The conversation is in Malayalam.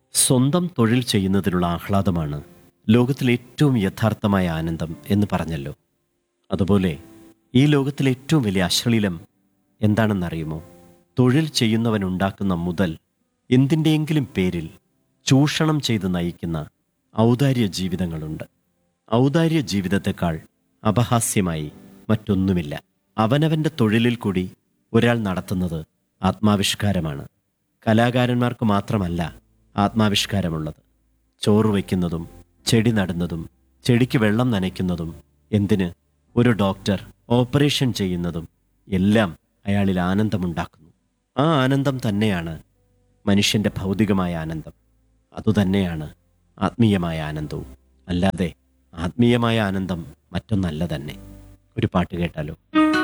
സ്വന്തം തൊഴിൽ ചെയ്യുന്നതിലുള്ള ആഹ്ലാദമാണ് ലോകത്തിലെ ഏറ്റവും യഥാർത്ഥമായ ആനന്ദം എന്ന് പറഞ്ഞല്ലോ അതുപോലെ ഈ ലോകത്തിലെ ഏറ്റവും വലിയ അശ്ലീലം എന്താണെന്നറിയുമോ തൊഴിൽ ചെയ്യുന്നവനുണ്ടാക്കുന്ന മുതൽ എന്തിൻ്റെയെങ്കിലും പേരിൽ ചൂഷണം ചെയ്ത് നയിക്കുന്ന ഔദാര്യ ജീവിതങ്ങളുണ്ട് ഔദാര്യ ജീവിതത്തെക്കാൾ അപഹാസ്യമായി മറ്റൊന്നുമില്ല അവനവൻ്റെ തൊഴിലിൽ കൂടി ഒരാൾ നടത്തുന്നത് ആത്മാവിഷ്കാരമാണ് കലാകാരന്മാർക്ക് മാത്രമല്ല ആത്മാവിഷ്കാരമുള്ളത് ചോറ് വയ്ക്കുന്നതും ചെടി നടുന്നതും ചെടിക്ക് വെള്ളം നനയ്ക്കുന്നതും എന്തിന് ഒരു ഡോക്ടർ ഓപ്പറേഷൻ ചെയ്യുന്നതും എല്ലാം അയാളിൽ ആനന്ദമുണ്ടാക്കുന്നു ആ ആനന്ദം തന്നെയാണ് മനുഷ്യൻ്റെ ഭൗതികമായ ആനന്ദം അതുതന്നെയാണ് ആത്മീയമായ ആനന്ദവും അല്ലാതെ ആത്മീയമായ ആനന്ദം മറ്റൊന്നല്ല തന്നെ ഒരു പാട്ട് കേട്ടാലോ